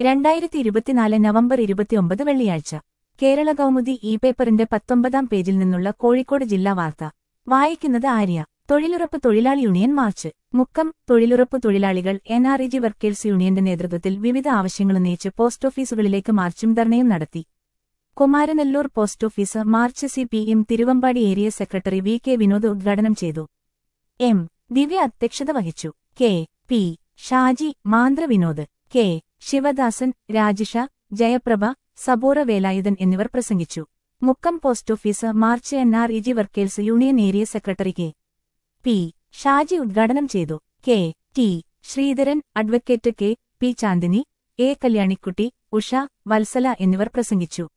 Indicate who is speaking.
Speaker 1: രണ്ടായിരത്തി ഇരുപത്തിനാല് നവംബർ ഇരുപത്തിയൊമ്പത് വെള്ളിയാഴ്ച കേരള കൗമുദി ഇ പേപ്പറിന്റെ പത്തൊമ്പതാം പേജിൽ നിന്നുള്ള കോഴിക്കോട് ജില്ലാ വാർത്ത വായിക്കുന്നത് ആര്യ തൊഴിലുറപ്പ് തൊഴിലാളി യൂണിയൻ മാർച്ച് മുക്കം തൊഴിലുറപ്പ് തൊഴിലാളികൾ N R E G workers യൂണിയന്റെ നേതൃത്വത്തിൽ വിവിധ ആവശ്യങ്ങളുന്നയിച്ച് പോസ്റ്റ് ഓഫീസുകളിലേക്ക് മാർച്ചും ധർണയും നടത്തി Kumaranellur post office march C P M Thiruvambady area secretary V K Vinod ഉദ്ഘാടനം ചെയ്തു എം ദിവ്യ അധ്യക്ഷത വഹിച്ചു K P Shaji Mandra Vinod K Sivadasan Rajisha Jayaprabha Sabura Velayudhan എന്നിവർ പ്രസംഗിച്ചു Mukkam post office march N R E G workers union area secretary K P Shaji ഉദ്ഘാടനം ചെയ്തു K T Sreedharan advocate K P Chandini A Kalyanikutty Usha Vatsala എന്നിവർ പ്രസംഗിച്ചു